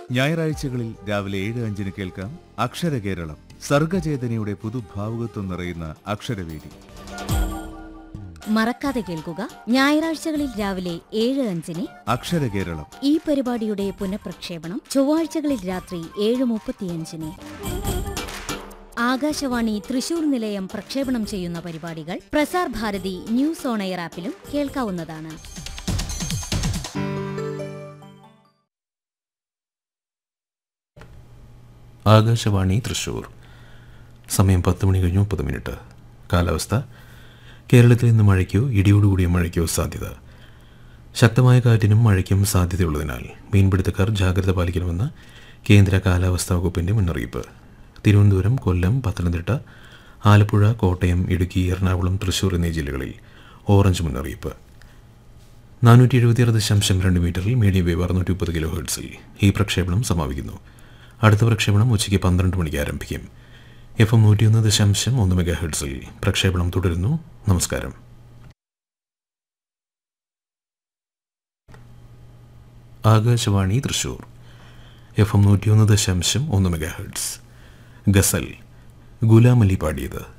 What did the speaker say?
ഞായറാഴ്ചകളിൽ രാവിലെ ഏഴ് അഞ്ചിന് കേൾക്കാം അക്ഷരകേരളം സർഗചേതനയുടെ പുതുഭാവുകത്വം നിറയുന്ന അക്ഷരവേദി മറക്കാതെ കേൾക്കുക ഞായറാഴ്ചകളിൽ രാവിലെ ഏഴ് അഞ്ചിന് അക്ഷരകേരളം ഈ പരിപാടിയുടെ പുനഃപ്രക്ഷേപണം ചൊവ്വാഴ്ചകളിൽ രാത്രി ഏഴ് മുപ്പത്തിയഞ്ചിന് ആകാശവാണി തൃശൂർ നിലയം പ്രക്ഷേപണം ചെയ്യുന്ന പരിപാടികൾ Prasar Bharati news on air ആപ്പിലും കേൾക്കാവുന്നതാണ് ആകാശവാണി തൃശൂർ സമയം പത്ത് മണി കഴിഞ്ഞു മുപ്പത് മിനിറ്റ് കാലാവസ്ഥ കേരളത്തിൽ ഇന്ന് മഴയ്ക്കോ ഇടിയോടുകൂടിയ മഴയ്ക്കോ സാധ്യത ശക്തമായ കാറ്റിനും മഴയ്ക്കും സാധ്യതയുള്ളതിനാൽ മീൻപിടുത്തക്കാർ ജാഗ്രത പാലിക്കണമെന്ന് കേന്ദ്ര കാലാവസ്ഥാ വകുപ്പിന്റെ മുന്നറിയിപ്പ് തിരുവനന്തപുരം കൊല്ലം പത്തനംതിട്ട ആലപ്പുഴ കോട്ടയം ഇടുക്കി എറണാകുളം തൃശൂർ എന്നീ ജില്ലകളിൽ ഓറഞ്ച് മുന്നറിയിപ്പ് നാനൂറ്റി എഴുപത്തിയാറ് ദശാംശം രണ്ട് മീറ്ററിൽ മീഡിയം വേവ് അറുന്നൂറ്റി മുപ്പത് കിലോ ഹെർട്സിൽ ഈ പ്രക്ഷേപണം സമാപിക്കുന്നു അടുത്ത പ്രക്ഷേപണം ഉച്ചയ്ക്ക് പന്ത്രണ്ട് മണിക്ക് ആരംഭിക്കും എഫ് എം നൂറ്റിയൊന്ന് ദശാംശം ഒന്ന് മെഗാ ഹെർട്സിൽ പ്രക്ഷേപണം തുടരുന്നു നമസ്കാരം ആകാശവാണി തൃശൂർ എഫ് എം നൂറ്റിയൊന്ന് ദശാംശം ഒന്ന് മെഗാ ഹെർട്സ് ഗസൽ ഗുലാം അലി പാടിയത്